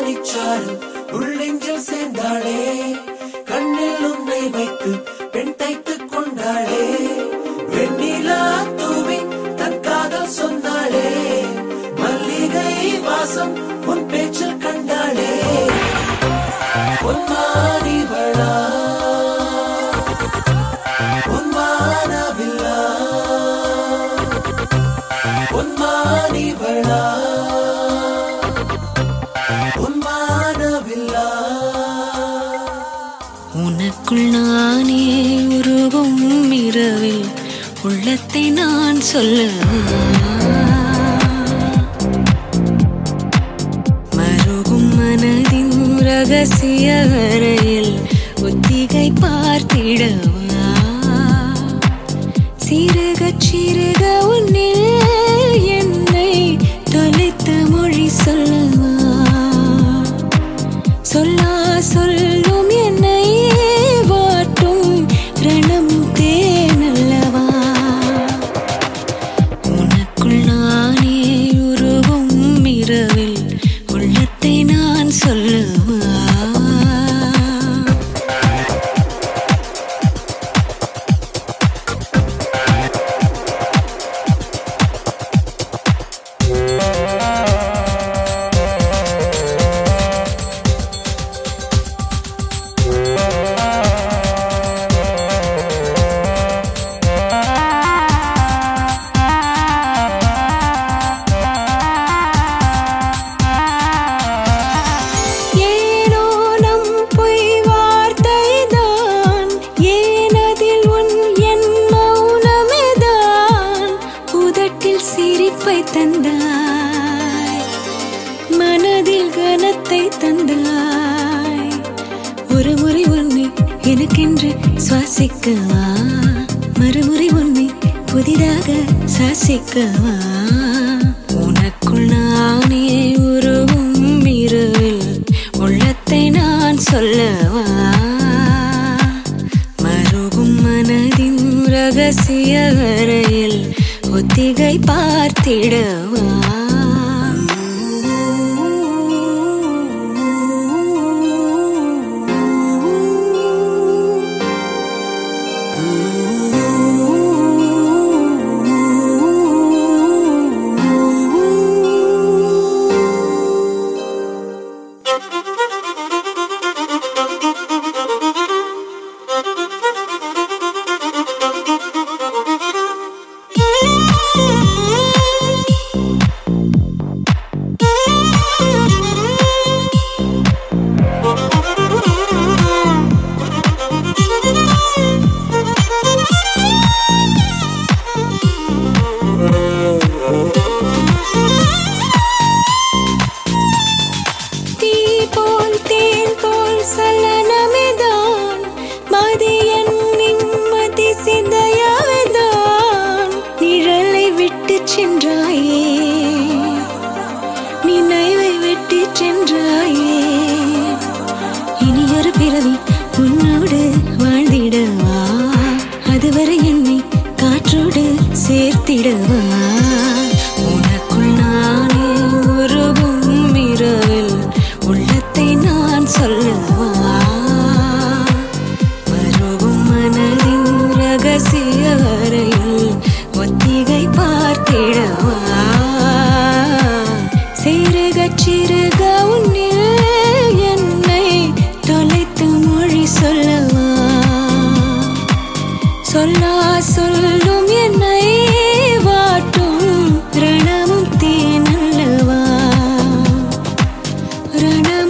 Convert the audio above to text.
பனிச்சாரல் உள்ளெஞ்சில் சேர்ந்தாளே கண்ணில் உன்னை வைத்து பெண் தைத்துக் கொண்டாளே வெண்ணிலா தூவி தன் காதல் சொன்னாளே மல்லிகை வாசம் உன் பேச்சில் கண்டாளே உன்மானிவளா உன்மானவில்லா உன்மானிவளா உன்மானவில்லா உனக்குள் நானே உருகும் இரவில் உள்ளத்தை நான் சொல்ல மருகும் மனதின் ரகசிய அறையில் ஒத்திகை பார்த்திடவா சிறுக சிறுக உன்னில் என்னை தொலைத்த மொழி சொல்லவா சொல்லா சொல்லும் என்னை வாட்டும் ரணம் தேனல்லவா உனக்குள் நானே உருவும் இரவில் உள்ளத்தை நான் சொல்லவா ஏனோ நம் பொய் வார்த்தைதான் ஏனதில் உன் என் மௌனமேதான் உதட்டில் சிரிப்பை தந்தாய் மனதில் கனத்தை தந்தாய் ஒரு முறை உன்னை எனக்கென்று சுவாசிக்கவா மறுமுறை உன்னை புதிதாக சாசிக்கவா உனக்குள் நானே உருவும் இரவில் உள்ளத்தை நான் சொல்லவா மருகும் மனதின் ரகசிய அறையில் ஒத்திகை பார்த்திடவா தீ போல் தேன் போல் சலனமேதான் மதியன் நிம்மதி சிந்தையாவேதான் நிழலை விட்டு சென்றாயே நினைவை விட்டு சென்றாயே இனியொரு பிறவி உன்னோடு வாழ்ந்திடவா அதுவரை என்னை காற்றோடு சேர்த்திடவா உனக்குள் நானே உருவும் இரவில் உள்ளத்தை நான் சொல்லவா மருவும் மனதின் ரகசிய அறையில் ஒத்திகை பார்த்திடவா சிறுக சிறுக உன்னில் என்னை தொலைத்து மொழி சொல்லவா சொல்லா சொல்லும் என்னை வாட்டும் ரணமும் தேனல்லவா ரணம்